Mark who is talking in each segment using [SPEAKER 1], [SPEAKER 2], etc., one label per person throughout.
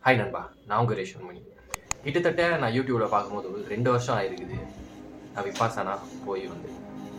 [SPEAKER 1] hi நண்பா நான் உங்கள் ரேஷன் மணி கிட்டத்தட்ட நான் யூடியூப்ல பார்க்கும்போது ஒரு ரெண்டு வருஷம் ஆயிருக்குது நான் விபாசனா போய் வந்து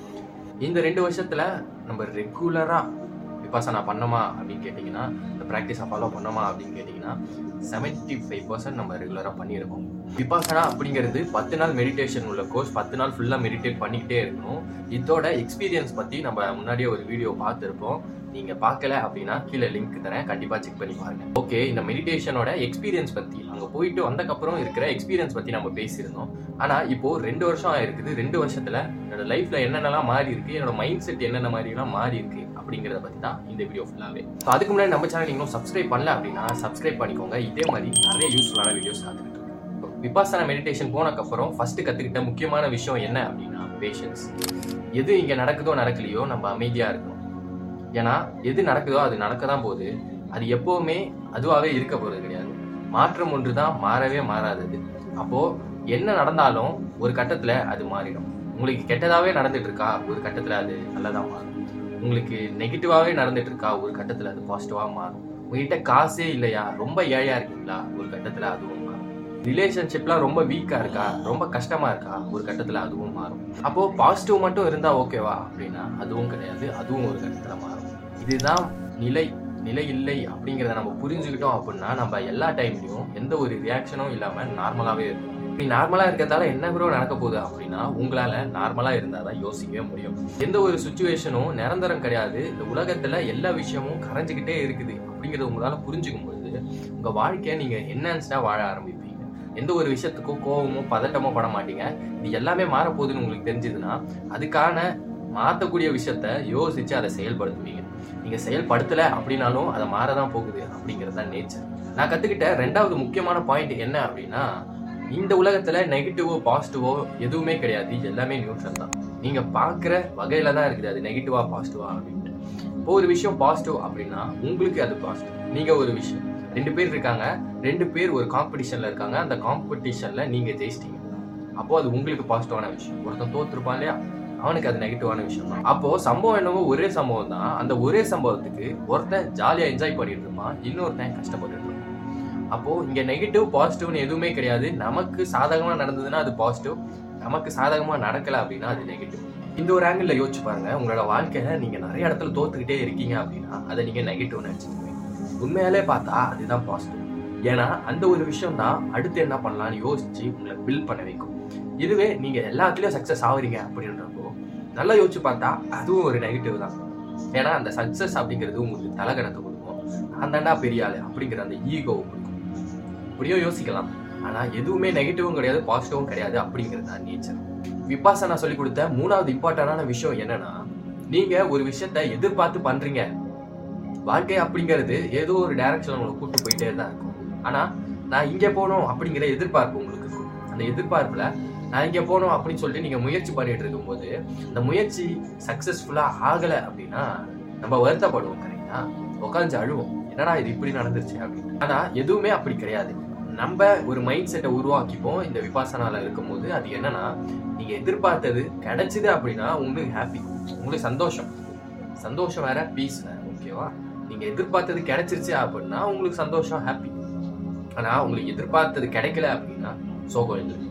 [SPEAKER 1] இந்த ரெண்டு வருஷத்துல நம்ம ரெகுலரா விபாசனா பண்ணோமா அப்படின்னு கேட்டிங்கன்னா இந்த ப்ராக்டிஸை ஃபாலோ பண்ணோமா அப்படின்னு கேட்டிங்கன்னா செவன்ட்டி ஃபைவ் பர்சன்ட் நம்ம ரெகுலராக பண்ணியிருக்கோம் விபாசனா அப்படிங்கிறது பத்து நாள் மெடிடேஷன் உள்ள கோர்ஸ் பத்து நாள் ஃபுல்லாக மெடிடேட் பண்ணிக்கிட்டே இருக்கணும் இதோட எக்ஸ்பீரியன்ஸ் பற்றி நம்ம முன்னாடியே ஒரு வீடியோ பார்த்துருப்போம் நீங்க பார்க்கல அப்படின்னா கீழே லிங்க் தரேன் கண்டிப்பா செக் பண்ணி பாருங்க ஓகே இந்த மெடிடேஷனோட எக்ஸ்பீரியன்ஸ் பத்தி அங்க போயிட்டு வந்தக்கப்புறம் இருக்கிற எக்ஸ்பீரியன்ஸ் பத்தி நம்ம பேசியிருந்தோம் ஆனா இப்போ ரெண்டு வருஷம் ஆயிருக்குது ரெண்டு வருஷத்துல என்னோட லைஃப்ல என்னென்னலாம் மாறி இருக்கு என்னோட மைண்ட் செட் என்னென்ன மாதிரி எல்லாம் மாறி இருக்கு அப்படிங்கறத பத்தி தான் இந்த வீடியோ ஃபுல்லாவே ஸோ அதுக்கு முன்னாடி நம்ம சேனல் நீங்களும் சப்ஸ்கிரைப் பண்ணல அப்படின்னா சப்ஸ்கிரைப் பண்ணிக்கோங்க இதே மாதிரி நிறைய யூஸ்ஃபுல்லான வீடியோஸ் காத்துக்கிட்டு இருக்கு விபாசனா மெடிடேஷன் போனக்கப்புறம் ஃபர்ஸ்ட் கத்துக்கிட்ட முக்கியமான விஷயம் என்ன அப்படின்னா பேஷன்ஸ் எது இங்க நடக்குதோ நடக்கலையோ நம்ம அமைதியா இருக்கணும் ஏன்னா எது நடக்குதோ அது நடக்க தான் போகுது அது எப்பவுமே அதுவாகவே இருக்க போறது கிடையாது மாற்றம் ஒன்று தான் மாறவே மாறாதது அப்போ என்ன நடந்தாலும் ஒரு கட்டத்துல அது மாறிடும் உங்களுக்கு கெட்டதாவே நடந்துட்டு இருக்கா ஒரு கட்டத்துல அது நல்லதா மாறும் உங்களுக்கு நெகட்டிவாவே நடந்துட்டு இருக்கா ஒரு கட்டத்துல அது பாசிட்டிவா மாறும் உங்ககிட்ட காசே இல்லையா ரொம்ப ஏழையா இருக்கீங்களா ஒரு கட்டத்துல அதுவும் மாறும் ரிலேஷன்ஷிப்லாம் ரொம்ப வீக்கா இருக்கா ரொம்ப கஷ்டமா இருக்கா ஒரு கட்டத்துல அதுவும் மாறும் அப்போ பாசிட்டிவ் மட்டும் இருந்தா ஓகேவா அப்படின்னா அதுவும் கிடையாது அதுவும் ஒரு கட்டத்துல மாறும் இதுதான் நிலை நிலை இல்லை அப்படிங்கிறத நம்ம புரிஞ்சுக்கிட்டோம் அப்படின்னா நம்ம எல்லா டைம்லயும் எந்த ஒரு ரியாக்ஷனும் இல்லாம நார்மலாவே இருக்கும் நீ நார்மலா இருக்கிறதால என்ன ப்ரோ நடக்க போகுது அப்படின்னா உங்களால நார்மலா இருந்தாதான் யோசிக்கவே முடியும் எந்த ஒரு சுச்சுவேஷனும் நிரந்தரம் கிடையாது இந்த உலகத்துல எல்லா விஷயமும் கரைஞ்சுக்கிட்டே இருக்குது அப்படிங்கறத உங்களால புரிஞ்சுக்கும் பொழுது உங்க வாழ்க்கைய நீங்க என்ஹான்ஸ்டா வாழ ஆரம்பிப்பீங்க எந்த ஒரு விஷயத்துக்கும் கோவமோ பதட்டமோ பட மாட்டீங்க இது எல்லாமே மாறப்போகுதுன்னு உங்களுக்கு தெரிஞ்சதுன்னா அதுக்கான மாற்றக்கூடிய விஷயத்த யோசிச்சு அதை செயல்படுத்துவீங்க நீங்க செயல்படுத்தல அப்படின்னாலும் அதை மாறதான் போகுது அப்படிங்கிறது தான் நேச்சர் நான் கத்துக்கிட்ட ரெண்டாவது முக்கியமான பாயிண்ட் என்ன அப்படின்னா இந்த உலகத்துல நெகட்டிவோ பாசிட்டிவோ எதுவுமே கிடையாது எல்லாமே நியூட்ரல் தான் நீங்க பாக்குற வகையில தான் இருக்குது அது நெகட்டிவா பாசிட்டிவா அப்படின்ட்டு இப்போ ஒரு விஷயம் பாசிட்டிவ் அப்படின்னா உங்களுக்கு அது பாசிட்டிவ் நீங்க ஒரு விஷயம் ரெண்டு பேர் இருக்காங்க ரெண்டு பேர் ஒரு காம்படிஷன்ல இருக்காங்க அந்த காம்படிஷன்ல நீங்க ஜெயிச்சிட்டீங்க அப்போ அது உங்களுக்கு பாசிட்டிவான விஷயம் ஒருத்தன் தோத்துருப்பான் இல்லையா அவனுக்கு அது நெகட்டிவான விஷயம் தான் அப்போ சம்பவம் என்னவோ ஒரே சம்பவம் தான் அந்த ஒரே சம்பவத்துக்கு ஒருத்தன் ஜாலியா என்ஜாய் பண்ணிட்டு இருப்பான் இன்னொருத்தன் கஷ்டப்பட்டு இருப்பான் அப்போ இங்க நெகட்டிவ் பாசிட்டிவ்னு எதுவுமே கிடையாது நமக்கு சாதகமா நடந்ததுன்னா அது பாசிட்டிவ் நமக்கு சாதகமா நடக்கல அப்படின்னா அது நெகட்டிவ் இந்த ஒரு ஆங்கிள் யோசிச்சு பாருங்க உங்களோட வாழ்க்கையில நீங்க நிறைய இடத்துல தோத்துக்கிட்டே இருக்கீங்க அப்படின்னா அதை நீங்க நெகட்டிவ் நினைச்சுக்கோங்க உண்மையாலே பார்த்தா அதுதான் பாசிட்டிவ் ஏன்னா அந்த ஒரு விஷயம் தான் அடுத்து என்ன பண்ணலாம்னு யோசிச்சு உங்களை பில்ட் பண்ண வைக்கும் இதுவே நீங்க எல்லாத்துலயும் சக்சஸ் ஆகுறீங்க அப்படின்றப்போ நல்லா யோசிச்சு பார்த்தா அதுவும் ஒரு நெகட்டிவ் தான் ஏன்னா அந்த சக்சஸ் அப்படிங்கிறது உங்களுக்கு தலகணத்தை கொடுக்கும் நான் தாண்டா பெரிய ஆளு அப்படிங்கிற அந்த ஈகோவை கொடுக்கும் இப்படியும் யோசிக்கலாம் ஆனா எதுவுமே நெகட்டிவும் கிடையாது பாசிட்டிவும் கிடையாது அப்படிங்கிறது தான் நேச்சர் விபாசனா சொல்லி கொடுத்த மூணாவது இம்பார்ட்டன்டான விஷயம் என்னன்னா நீங்க ஒரு விஷயத்த எதிர்பார்த்து பண்றீங்க வாழ்க்கை அப்படிங்கிறது ஏதோ ஒரு டைரக்ஷன் உங்களை கூட்டு போயிட்டே தான் இருக்கும் ஆனா நான் இங்க போகணும் அப்படிங்கிற எதிர்பார்ப்பு உங்களுக்கு இருக்கும் அந்த எதிர்பார்ப்புல நான் இங்க போகணும் அப்படின்னு சொல்லிட்டு நீங்க முயற்சி பண்ணிட்டு இருக்கும்போது அந்த முயற்சி சக்சஸ்ஃபுல்லா ஆகல அப்படின்னா நம்ம வருத்தப்படுவோம் கரெக்டா உட்காந்து அழுவோம் என்னடா இது இப்படி நடந்துருச்சு அப்படின்னு ஆனா எதுவுமே அப்படி கிடையாது நம்ம ஒரு மைண்ட் செட்டை உருவாக்கிப்போம் இந்த விபாசனால இருக்கும்போது அது என்னன்னா நீங்க எதிர்பார்த்தது கிடைச்சது அப்படின்னா உங்களுக்கு ஹாப்பி உங்களுக்கு சந்தோஷம் சந்தோஷம் வேற பீஸ் வேற ஓகேவா நீங்க எதிர்பார்த்தது கிடைச்சிருச்சு அப்படின்னா உங்களுக்கு சந்தோஷம் ஹாப்பி ஆனா உங்களுக்கு எதிர்பார்த்தது கிடைக்கல அப்படின்னா சோகம் இல்லை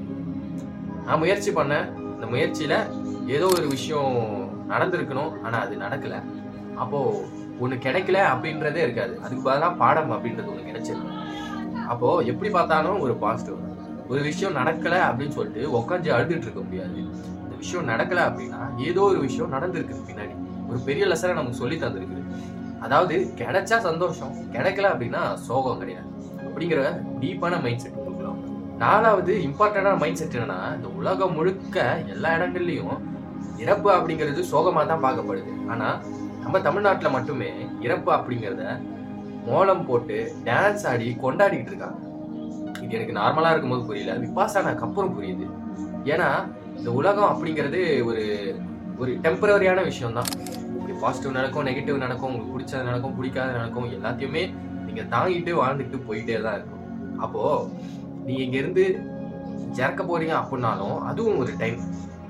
[SPEAKER 1] நான் முயற்சி பண்ணேன் இந்த முயற்சியில ஏதோ ஒரு விஷயம் நடந்திருக்கணும் ஆனா அது நடக்கல அப்போ ஒண்ணு கிடைக்கல அப்படின்றதே இருக்காது அதுக்கு பதிலாக பாடம் அப்படின்றது ஒண்ணு கிடைச்சிருக்கு அப்போ எப்படி பார்த்தாலும் ஒரு பாசிட்டிவ் ஒரு விஷயம் நடக்கல அப்படின்னு சொல்லிட்டு உட்காந்து அழுதுட்டு இருக்க முடியாது இந்த விஷயம் நடக்கல அப்படின்னா ஏதோ ஒரு விஷயம் நடந்திருக்குது பின்னாடி ஒரு பெரிய லெசனை நமக்கு சொல்லி தந்திருக்குது அதாவது கிடைச்சா சந்தோஷம் கிடைக்கல அப்படின்னா சோகம் கிடையாது அப்படிங்கிற டீப்பான மைண்ட் செட் கொடுக்கலாம் நாலாவது இம்பார்ட்டண்டான மைண்ட் செட் என்னன்னா இந்த உலகம் முழுக்க எல்லா இடங்கள்லயும் இறப்பு அப்படிங்கிறது சோகமா தான் பார்க்கப்படுது ஆனா நம்ம தமிழ்நாட்டுல மட்டுமே இறப்பு அப்படிங்கிறத மோளம் போட்டு டான்ஸ் ஆடி கொண்டாடிட்டு இருக்காங்க இது எனக்கு நார்மலா இருக்கும்போது புரியல விபாசனாக்கு அப்புறம் புரியுது ஏன்னா இந்த உலகம் அப்படிங்கிறது ஒரு ஒரு டெம்பரரியான விஷயம் தான் பாசிட்டிவ் நடக்கும் நெகட்டிவ் நடக்கும் உங்களுக்கு பிடிச்சது நடக்கும் பிடிக்காத நடக்கும் எல்லாத்தையுமே நீங்க தாங்கிட்டு வாழ்ந்துட்டு போயிட்டே தான் இருக்கும் அப்போ நீங்க இங்க இருந்து இறக்க போறீங்க அப்படின்னாலும் அதுவும் ஒரு டைம்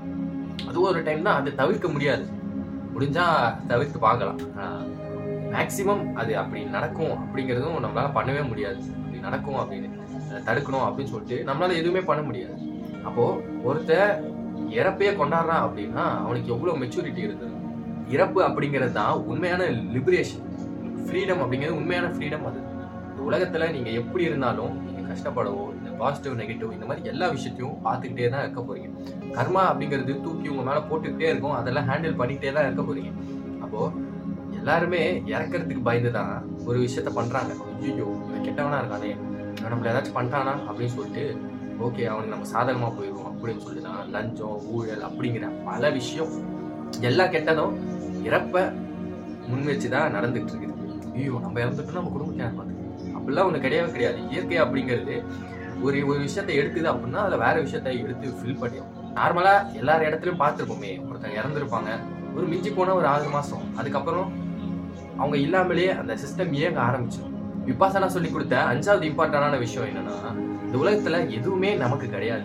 [SPEAKER 1] அதுவும் ஒரு டைம் தான் அதை தவிர்க்க முடியாது முடிஞ்சா தவிர்த்து பார்க்கலாம் மேக்சிமம் அது அப்படி நடக்கும் அப்படிங்கிறதும் நம்மளால பண்ணவே முடியாது அப்படி இப்படி நடக்கும் அப்படின்னு அதை தடுக்கணும் அப்படின்னு சொல்லிட்டு நம்மளால எதுவுமே பண்ண முடியாது அப்போ ஒருத்தர் இறப்பையே கொண்டாடுறான் அப்படின்னா அவனுக்கு எவ்வளவு மெச்சூரிட்டி இருந்தது இறப்பு அப்படிங்கிறது தான் உண்மையான லிபரேஷன் ஃப்ரீடம் அப்படிங்கிறது உண்மையான ஃப்ரீடம் அது இந்த உலகத்துல நீங்க எப்படி இருந்தாலும் நீங்க கஷ்டப்படவோ இந்த பாசிட்டிவ் நெகட்டிவ் இந்த மாதிரி எல்லா விஷயத்தையும் பார்த்துக்கிட்டே தான் இருக்க போறீங்க கர்மா அப்படிங்கிறது தூக்கி உங்க மேல போட்டுக்கிட்டே இருக்கும் அதெல்லாம் ஹேண்டில் பண்ணிக்கிட்டே தான் இருக்க போறீங்க அப்போ எல்லாருமே இறக்கறதுக்கு பயந்து தான் ஒரு விஷயத்த பண்றாங்க ஐயோ இவன் கெட்டவனா இருக்கானே இவன் நம்மள ஏதாச்சும் பண்ணிட்டானா அப்படின்னு சொல்லிட்டு ஓகே அவனுக்கு நம்ம சாதகமா போயிடுவோம் அப்படின்னு சொல்லிட்டு தான் லஞ்சம் ஊழல் அப்படிங்கிற பல விஷயம் எல்லா கெட்டதும் இறப்ப முன் வச்சு தான் நடந்துட்டு இருக்குது ஐயோ நம்ம இறந்துட்டோம் நம்ம குடும்பத்தை யார் பார்த்துக்கணும் அப்படிலாம் ஒன்று கிடையவே கிடையாது இயற்கை அப்படிங்கிறது ஒரு ஒரு விஷயத்தை எடுக்குது அப்படின்னா அதில் வேற விஷயத்தை எடுத்து ஃபில் பண்ணிடும் நார்மலா எல்லார் இடத்துலயும் பார்த்துருப்போமே ஒருத்தங்க இறந்துருப்பாங்க ஒரு மிஞ்சி போன ஒரு ஆறு மாசம் அதுக்கப்புறம் அவங்க இல்லாமலேயே அந்த சிஸ்டம் இயங்க ஆரம்பிச்சிடும் விபாசனா சொல்லி கொடுத்த அஞ்சாவது இம்பார்ட்டன்டான விஷயம் என்னன்னா இந்த உலகத்துல எதுவுமே நமக்கு கிடையாது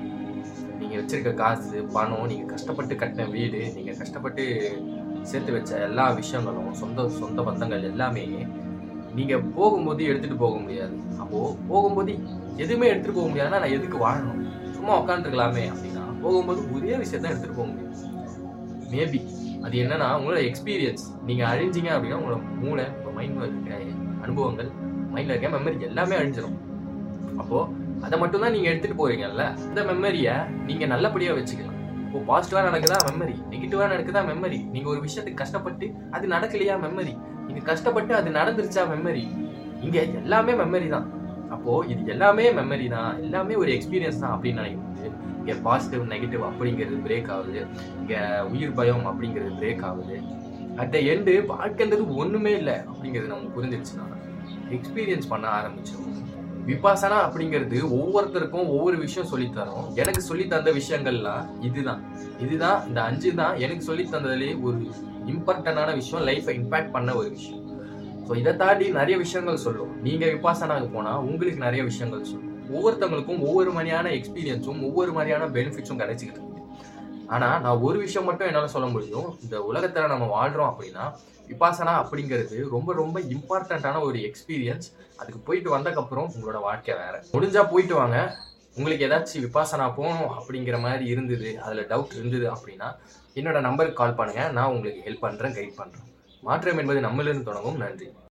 [SPEAKER 1] நீங்க வச்சிருக்க காசு பணம் நீங்க கஷ்டப்பட்டு கட்டின வீடு நீங்க கஷ்டப்பட்டு சேர்த்து வச்ச எல்லா விஷயங்களும் சொந்த சொந்த பந்தங்கள் எல்லாமே நீங்க போகும்போது எடுத்துட்டு போக முடியாது அப்போ போகும்போது எதுவுமே எடுத்துட்டு போக முடியாதுன்னா நான் எதுக்கு வாழணும் சும்மா உட்காந்துருக்கலாமே அப்படின்னா போகும்போது ஒரே விஷயத்த எடுத்துட்டு போக முடியும் மேபி அது என்னன்னா உங்களோட எக்ஸ்பீரியன்ஸ் நீங்க அழிஞ்சீங்க அப்படின்னா உங்களோட மூளை உங்க மைண்ட்ல இருக்கிற அனுபவங்கள் மைண்ட்ல இருக்க மெமரி எல்லாமே அழிஞ்சிடும் அப்போ அதை மட்டும் தான் நீங்க எடுத்துட்டு போறீங்கல்ல இந்த மெமரியை நீங்க நல்லபடியா வச்சுக்கலாம் இப்போ பாசிட்டிவா நடக்குதா மெமரி நெகட்டிவா நடக்குதா மெமரி நீங்க ஒரு விஷயத்துக்கு கஷ்டப்பட்டு அது நடக்கலையா மெமரி நீங்க கஷ்டப்பட்டு அது நடந்துருச்சா மெமரி இங்க எல்லாமே மெமரி தான் அப்போ இது எல்லாமே மெமரி தான் எல்லாமே ஒரு எக்ஸ்பீரியன்ஸ் தான் அப்படின்னு நினைக்கும் போது இங்க பாசிட்டிவ் நெகட்டிவ் அப்படிங்கிறது பிரேக் ஆகுது இங்க உயிர் பயம் அப்படிங்கிறது பிரேக் ஆகுது அட் த எண்டு வாழ்க்கைன்றது ஒண்ணுமே இல்லை அப்படிங்கிறது நமக்கு புரிஞ்சிருச்சுன்னா எக்ஸ்பீரியன்ஸ் பண்ண ஆரம்பிச்சிடும் விபாசனா அப்படிங்கிறது ஒவ்வொருத்தருக்கும் ஒவ்வொரு விஷயம் சொல்லித் தரும் எனக்கு சொல்லி தந்த விஷயங்கள்லாம் இதுதான் இதுதான் இந்த அஞ்சு தான் எனக்கு சொல்லி தந்ததுலேயே ஒரு இம்பார்ட்டன்டான விஷயம் லைஃப்பை இம்பாக்ட் பண்ண ஒரு விஷயம் ஸோ இதை தாண்டி நிறைய விஷயங்கள் சொல்லும் நீங்க விபாசனாக்கு போனா உங்களுக்கு நிறைய விஷயங்கள் சொல்லும் ஒவ்வொருத்தவங்களுக்கும் ஒவ்வொரு மாதிரியான எக்ஸ்பீரியன்ஸும் ஒவ்வொரு மாதிரியான பெனிஃபிட்ஸும் கிடைச்சிக்கிட்டு இருக்கு ஆனா நான் ஒரு விஷயம் மட்டும் என்னால சொல்ல முடியும் இந்த உலகத்துல நம்ம வாழ்றோம் அப்படின்னா விபாசனா அப்படிங்கிறது ரொம்ப ரொம்ப இம்பார்ட்டண்ட்டான ஒரு எக்ஸ்பீரியன்ஸ் அதுக்கு போயிட்டு வந்தக்கப்புறம் உங்களோட வாழ்க்கை வேற முடிஞ்சா போயிட்டு வாங்க உங்களுக்கு ஏதாச்சும் விபாசனா போகணும் அப்படிங்கிற மாதிரி இருந்தது அதுல டவுட் இருந்தது அப்படின்னா என்னோட நம்பருக்கு கால் பண்ணுங்க நான் உங்களுக்கு ஹெல்ப் பண்றேன் கைட் பண்றேன் மாற்றம் என்பது நம்மளிருந்து தொடங்கும் நன்றி